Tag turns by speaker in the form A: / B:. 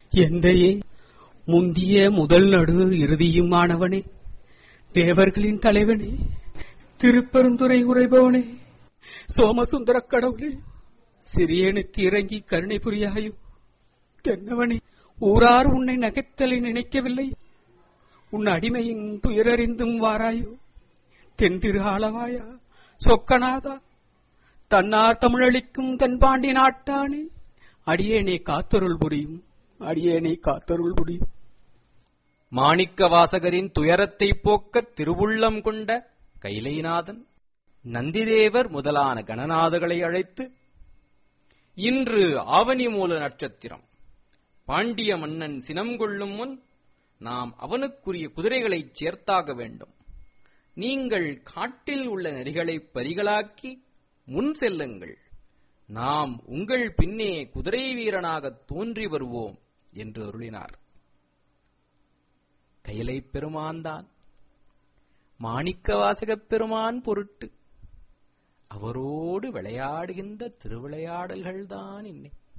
A: எந்தையே முந்திய முதல் நடு இறுதியுமானவனே தேவர்களின் தலைவனே திருப்பெருந்துரை உரைபவனே சோமசுந்தரக் கடவுளே சிறியனுக்கு இறங்கி கருணை புரியாயோ தென்னவனே ஊரார் உன்னை நகைத்தலை நினைக்கவில்லை உன் அடிமையின் துயரறிந்தும் வாராயோ தென் திரு ஆளவாயா சொக்கநாதா தன்னார் தமிழளிக்கும் தென்பாண்டி நாட்டானே அடியேனே காத்தருள் புரியும் அடியேனே காத்தருள் புரியும்
B: மாணிக்க வாசகரின் துயரத்தைப் போக்கத் திருவுள்ளம் கொண்ட கைலைநாதன் நந்திதேவர் முதலான கணநாதகளை அழைத்து இன்று ஆவணி மூல நட்சத்திரம் பாண்டிய மன்னன் சினம் கொள்ளும் முன் நாம் அவனுக்குரிய குதிரைகளைச் சேர்த்தாக வேண்டும் நீங்கள் காட்டில் உள்ள நெறிகளைப் பரிகளாக்கி முன் செல்லுங்கள் நாம் உங்கள் பின்னே குதிரை வீரனாகத் தோன்றி வருவோம் என்று அருளினார் கையிலைப் பெருமான்தான் மாணிக்க வாசகப் பெருமான் பொருட்டு அவரோடு விளையாடுகின்ற திருவிளையாடல்கள்தான் இன்னை